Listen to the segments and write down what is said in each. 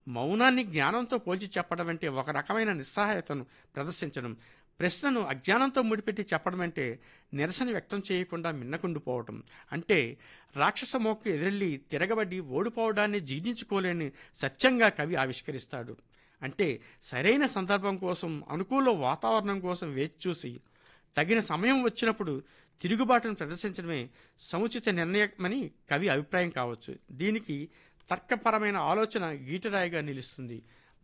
మౌనాన్ని జ్ఞానంతో పోల్చి చెప్పడం అంటే ఒక రకమైన నిస్సహాయతను ప్రదర్శించడం ప్రశ్నను అజ్ఞానంతో ముడిపెట్టి చెప్పడం అంటే నిరసన వ్యక్తం చేయకుండా మిన్నకుండిపోవటం అంటే రాక్షస మోక్కు ఎదురెళ్ళి తిరగబడి ఓడిపోవడాన్ని జీర్ణించుకోలేని సత్యంగా కవి ఆవిష్కరిస్తాడు అంటే సరైన సందర్భం కోసం అనుకూల వాతావరణం కోసం వేచి చూసి తగిన సమయం వచ్చినప్పుడు తిరుగుబాటును ప్రదర్శించడమే సముచిత నిర్ణయమని కవి అభిప్రాయం కావచ్చు దీనికి తర్కపరమైన ఆలోచన గీటరాయిగా నిలుస్తుంది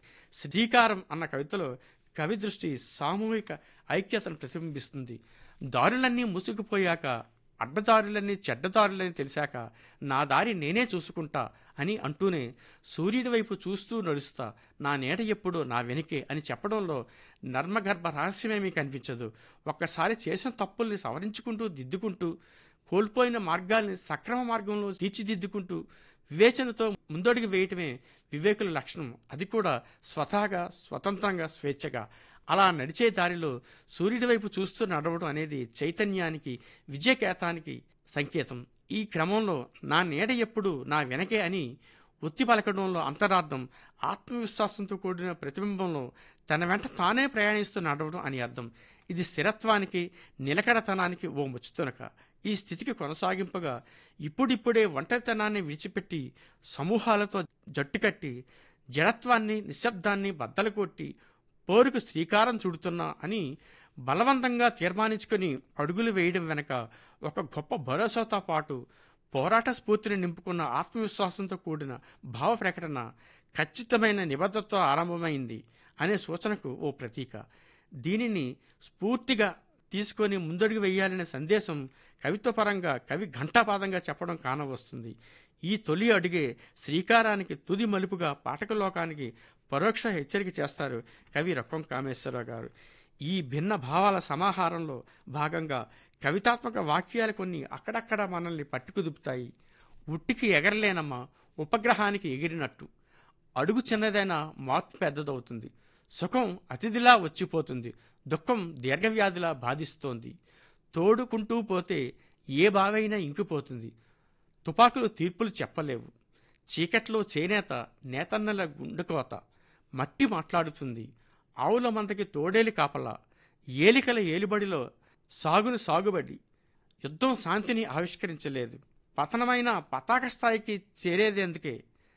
శ్రీకారం అన్న కవితలో కవి దృష్టి సామూహిక ఐక్యతను ప్రతిబింబిస్తుంది దారులన్నీ మూసుకుపోయాక అడ్డదారులన్నీ చెడ్డదారులని తెలిసాక నా దారి నేనే చూసుకుంటా అని అంటూనే సూర్యుడి వైపు చూస్తూ నడుస్తా నా నీడ ఎప్పుడు నా వెనుకే అని చెప్పడంలో నర్మగర్భ రహస్యమేమీ కనిపించదు ఒక్కసారి చేసిన తప్పుల్ని సవరించుకుంటూ దిద్దుకుంటూ కోల్పోయిన మార్గాల్ని సక్రమ మార్గంలో తీర్చిదిద్దుకుంటూ వివేచనతో ముందడుగు వేయటమే వివేకుల లక్షణం అది కూడా స్వతహాగా స్వతంత్రంగా స్వేచ్ఛగా అలా నడిచే దారిలో సూర్యుడి వైపు చూస్తూ నడవడం అనేది చైతన్యానికి విజయకేతానికి సంకేతం ఈ క్రమంలో నా నీడ ఎప్పుడు నా వెనకే అని ఒత్తి పలకడంలో అంతరార్థం ఆత్మవిశ్వాసంతో కూడిన ప్రతిబింబంలో తన వెంట తానే ప్రయాణిస్తూ నడవడం అని అర్థం ఇది స్థిరత్వానికి నిలకడతనానికి ఓ ముచ్చుతునక ఈ స్థితికి కొనసాగింపుగా ఇప్పుడిప్పుడే ఒంటరితనాన్ని విడిచిపెట్టి సమూహాలతో జట్టుకట్టి జడత్వాన్ని నిశ్శబ్దాన్ని బద్దలు కొట్టి పోరుకు శ్రీకారం చుడుతున్నా అని బలవంతంగా తీర్మానించుకొని అడుగులు వేయడం వెనక ఒక గొప్ప భరోసాతో పాటు పోరాట స్ఫూర్తిని నింపుకున్న ఆత్మవిశ్వాసంతో కూడిన భావ ప్రకటన ఖచ్చితమైన నిబద్ధతతో ఆరంభమైంది అనే సూచనకు ఓ ప్రతీక దీనిని స్ఫూర్తిగా తీసుకొని ముందడుగు వేయాలనే సందేశం కవిత్వపరంగా కవి ఘంటాపాదంగా చెప్పడం కానవస్తుంది ఈ తొలి అడుగే శ్రీకారానికి తుది మలుపుగా పాఠకలోకానికి పరోక్ష హెచ్చరిక చేస్తారు కవి రొక్కం కామేశ్వరరావు గారు ఈ భిన్న భావాల సమాహారంలో భాగంగా కవితాత్మక వాక్యాలు కొన్ని అక్కడక్కడ మనల్ని పట్టుకుదుపుతాయి ఉట్టికి ఎగరలేనమ్మా ఉపగ్రహానికి ఎగిరినట్టు అడుగు చిన్నదైనా మార్పు పెద్దదవుతుంది సుఖం అతిథిలా వచ్చిపోతుంది దుఃఖం దీర్ఘవ్యాధిలా బాధిస్తోంది తోడుకుంటూ పోతే ఏ బావైనా ఇంకిపోతుంది తుపాకులు తీర్పులు చెప్పలేవు చీకట్లో చేనేత నేతన్నల గుండెకోత మట్టి మాట్లాడుతుంది ఆవుల మందకి తోడేలి కాపలా ఏలికల ఏలుబడిలో సాగును సాగుబడి యుద్ధం శాంతిని ఆవిష్కరించలేదు పతనమైన పతాక స్థాయికి చేరేదేందుకే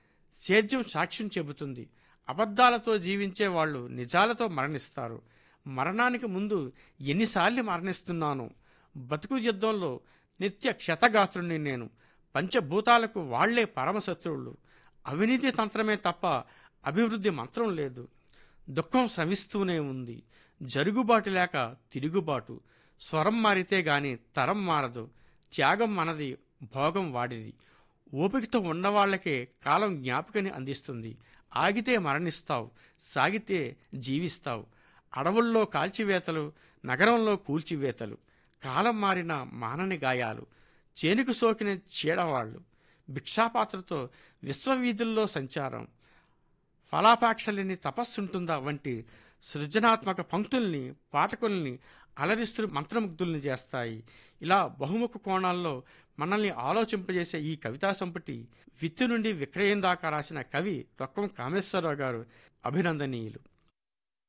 సేద్యం సాక్ష్యం చెబుతుంది అబద్ధాలతో జీవించే వాళ్ళు నిజాలతో మరణిస్తారు మరణానికి ముందు ఎన్నిసార్లు మరణిస్తున్నాను బతుకు యుద్ధంలో నిత్య క్షతగాత్రుణ్ణి నేను పంచభూతాలకు వాళ్లే పరమశత్రువులు అవినీతి తంత్రమే తప్ప అభివృద్ధి మంత్రం లేదు దుఃఖం సవిస్తూనే ఉంది జరుగుబాటు లేక తిరుగుబాటు స్వరం మారితే గాని తరం మారదు త్యాగం మనది భోగం వాడిది ఓపికతో ఉన్నవాళ్లకే కాలం జ్ఞాపకని అందిస్తుంది ఆగితే మరణిస్తావు సాగితే జీవిస్తావు అడవుల్లో కాల్చివేతలు నగరంలో కూల్చివేతలు కాలం మారిన మానని గాయాలు చేనుకు సోకిన చీడవాళ్లు భిక్షాపాత్రతో విశ్వవీధుల్లో సంచారం ఫలాపాక్షలిని తపస్సుంటుందా వంటి సృజనాత్మక పంక్తుల్ని పాఠకుల్ని అలరిస్తూ మంత్రముగ్ధుల్ని చేస్తాయి ఇలా బహుముఖ కోణాల్లో మనల్ని ఆలోచింపజేసే ఈ కవితా సంపుటి విత్తు నుండి విక్రయం దాకా రాసిన కవి రొక్కం కామేశ్వరరావు గారు అభినందనీయులు